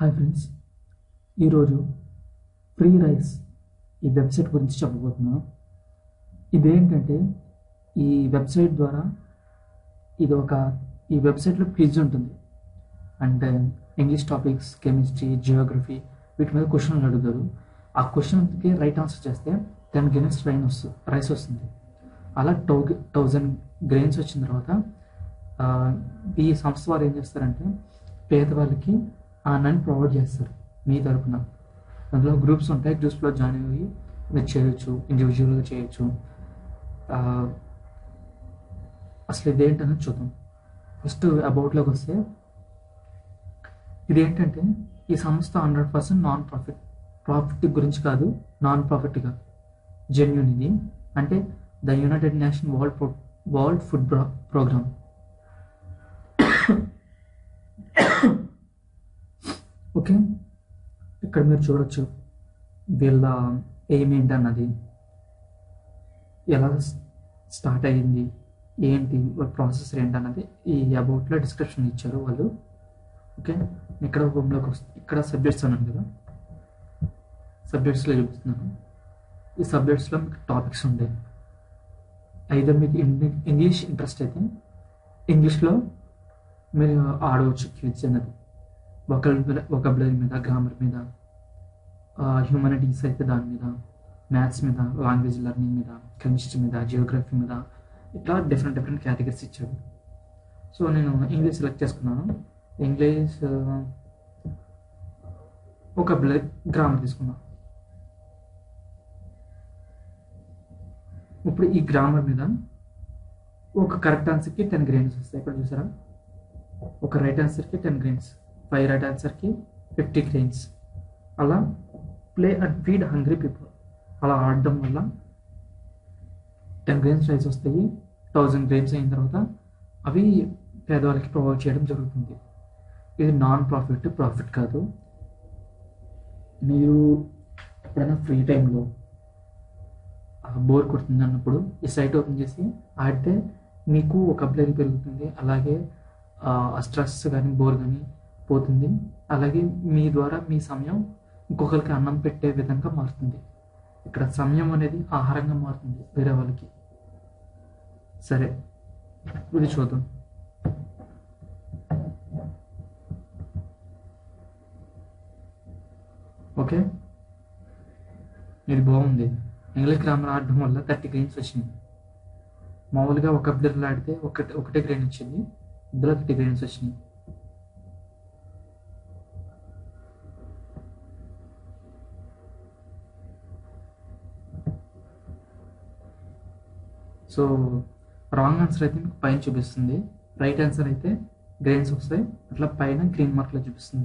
hi friends ఈరోజు free rice ఈ website గురించి చెప్పబోతున్నాను ఇదేంటంటే ఈ వెబ్సైట్ ద్వారా ఇది ఒక ఈ వెబ్సైట్లో క్విజ్ ఉంటుంది అంటే ఇంగ్లీష్ టాపిక్స్ కెమిస్ట్రీ జియోగ్రఫీ వీటి మీద క్వశ్చన్లు అడుగుతారు ఆ క్వశ్చన్కి రైట్ ఆన్సర్ చేస్తే టెన్ గ్రెయిన్స్ రైన్ వస్తుంది రైస్ వస్తుంది అలా టౌ థౌజండ్ గ్రెయిన్స్ వచ్చిన తర్వాత ఆ, ఈ సంస్థ వారు ఏం చేస్తారంటే పేదవాళ్ళకి ఆ అన్నాన్ని ప్రొవైడ్ చేస్తారు మీ తరపున అందులో గ్రూప్స్ ఉంటాయి గ్రూప్స్లో జాయిన్ అయ్యి మీరు చేయొచ్చు ఇండివిజువల్గా చేయొచ్చు ఆ, అసలు ఇదేంటని చూద్దాం ఫస్ట్ అబౌట్లోకి వస్తే ఇదేంటంటే ఈ సంస్థ hundred percent non profit profit గురించి కాదు నాన్ ప్రాఫిట్గా జెన్యున్ ఇది అంటే the united nation world pro world food programme okay ఇక్కడ మీరు చూడొచ్చు వీళ్ళ ఎయిమ్ ఏంటి అన్నది ఎలా స్టార్ట్ అయ్యింది ఏంటి వాళ్ళ ప్రాసెస్ ఏంటి అన్నది ఈ అబౌట్లో డిస్క్రిప్షన్ ఇచ్చారు వాళ్ళు ఓకే ఇక్కడ హోమ్లోకి వస్తే ఇక్కడ సబ్జెక్ట్స్ అన్నాను కదా సబ్జెక్ట్స్లో చూపిస్తున్నాను ఈ సబ్జెక్ట్స్లో మీకు టాపిక్స్ ఉంటాయి అయితే మీకు ఇంగ్లీ- ఇంగ్లీష్ ఇంట్రెస్ట్ అయితే ఇంగ్లీష్లో మీరు ఆడవచ్చు క్విజ్ అన్నది ఒకబులరీ ఒకబులరీ మీద గ్రామర్ మీద హ్యూమనిటీస్ అయితే దాని మీద మ్యాథ్స్ మీద లాంగ్వేజ్ లెర్నింగ్ మీద కెమిస్ట్రీ మీద జియోగ్రఫీ మీద ఇట్లా డిఫరెంట్ డిఫరెంట్ కేటగిరీస్ ఇచ్చాడు సో నేను ఇంగ్లీష్ సెలెక్ట్ చేసుకున్నాను ఇంగ్లీష్ ఒక గ్రామర్ తీసుకున్నాను ఇప్పుడు ఈ గ్రామర్ మీద ఒక కరెక్ట్ ఆన్సర్కి టెన్ గ్రెయిన్స్ వస్తాయి ఇక్కడ చూసారా ఒక రైట్ ఆన్సర్కి టెన్ గ్రెయిన్స్ ఫైవ్ రైట్ ఆన్సర్కి ఫిఫ్టీ గ్రెయిన్స్ అలా play and feed hungry people అలా ఆడడం వల్ల టెన్ గ్రెయిన్స్ రైస్ వస్తాయి థౌజండ్ గ్రెయిన్స్ అయిన తర్వాత అవి పేదవాళ్ళకి ప్రొవైడ్ చేయడం జరుగుతుంది ఇది నాన్ ప్రాఫిట్ ప్రాఫిట్ కాదు మీరు ఎప్పుడైనా ఫ్రీ టైంలో బోర్ కొడుతుంది అన్నప్పుడు ఈ సైట్ ఓపెన్ చేసి ఆడితే మీకు ఒక అప్లైన్ పెరుగుతుంది అలాగే ఆ స్ట్రెస్ కానీ బోర్ కానీ పోతుంది అలాగే మీ ద్వారా మీ సమయం ఇంకొకరికి అన్నం పెట్టే విధంగా మారుతుంది ఇక్కడ సమయం అనేది ఆహారంగా మారుతుంది వేరే వాళ్ళకి సరే ఇది చూద్దాం ఓకే ఇది బాగుంది ఇంగ్లీష్ గ్రామర్ ఆడడం వల్ల థర్టీ గ్రెయిన్స్ వచ్చినాయి మామూలుగా ఒక అబ్జర్వర్లో ఆడితే ఒకటి ఒకటే గ్రెయిన్ వచ్చింది ఇందులో థర్టీ గ్రెయిన్స్ వచ్చినాయి సో రాంగ్ ఆన్సర్ అయితే మీకు పైన చూపిస్తుంది రైట్ ఆన్సర్ అయితే గ్రెయిన్స్ వస్తాయి అట్లా పైన గ్రీన్ మార్క్లో చూపిస్తుంది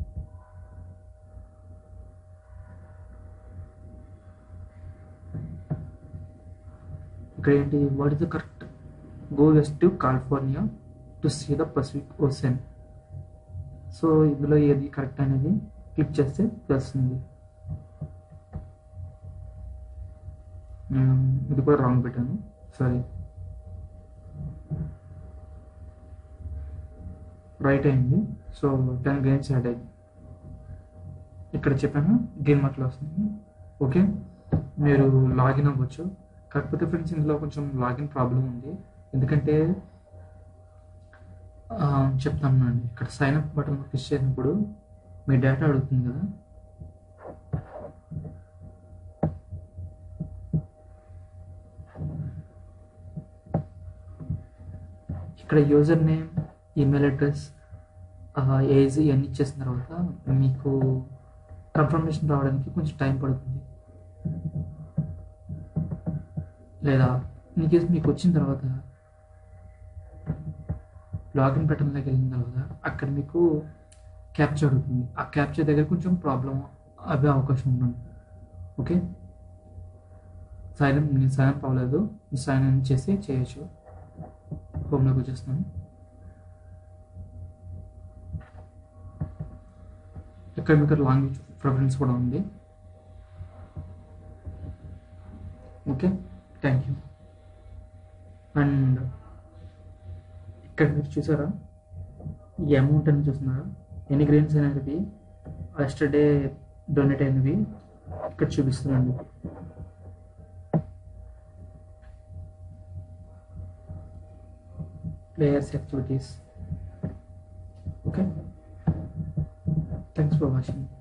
ఇక్కడ ఏంటి what is the correct go west to California to see the Pacific Ocean so ఇందులో ఏది కరెక్ట్ అనేది క్లిక్ చేస్తే తెలుస్తుంది నేను ఇది కూడా రాంగ్ పెట్టాను సారీ రైట్ అయింది సో టెన్ గేమ్స్ యాడ్ అయింది ఇక్కడ చెప్పాను గేమ్ అట్లా వస్తుంది ఓకే మీరు లాగిన్ అవ్వచ్చు కాకపోతే ఫ్రెండ్స్ ఇందులో కొంచెం లాగిన్ ప్రాబ్లం ఉంది ఎందుకంటే ఆ, చెప్తాను అండి ఇక్కడ సైన్ అప్ బటన్ క్లిక్ చేసినప్పుడు మీ డేటా అడుగుతుంది కదా ఇక్కడ user name email address age ఇవన్నీ ఇచ్చేసిన తర్వాత మీకు కన్ఫర్మేషన్ రావడానికి కొంచెం టైం పడుతుంది లేదా ఇన్ కేసు మీకు వచ్చిన తర్వాత లాగిన్ బటన్లోకి వెళ్ళిన తర్వాత అక్కడ మీకు క్యాప్చర్ అడుగుతుంది ఆ క్యాప్చర్ దగ్గర కొంచెం ప్రాబ్లం అవ్వే అవకాశం ఉంటుంది ఓకే సైన్ నేను సైన్ అప్ అవ్వలేదు సైన్ ఇన్ చేసి చేయొచ్చు హోమ్లోకి వచ్చేస్తున్నాను ఇక్కడ మీకు లాంగ్వేజ్ ప్రిఫరెన్స్ కూడా ఉంది ఓకే థ్యాంక్ యూ అండ్ ఇక్కడ మీరు చూసారా ఈ అమౌంట్ అని చూస్తున్నారా ఎన్ని గ్రెయిన్స్ అనేది ఎస్టర్డే డొనేట్ అయినవి ఇక్కడ చూపిస్తున్నాను players activities okay thanks for watching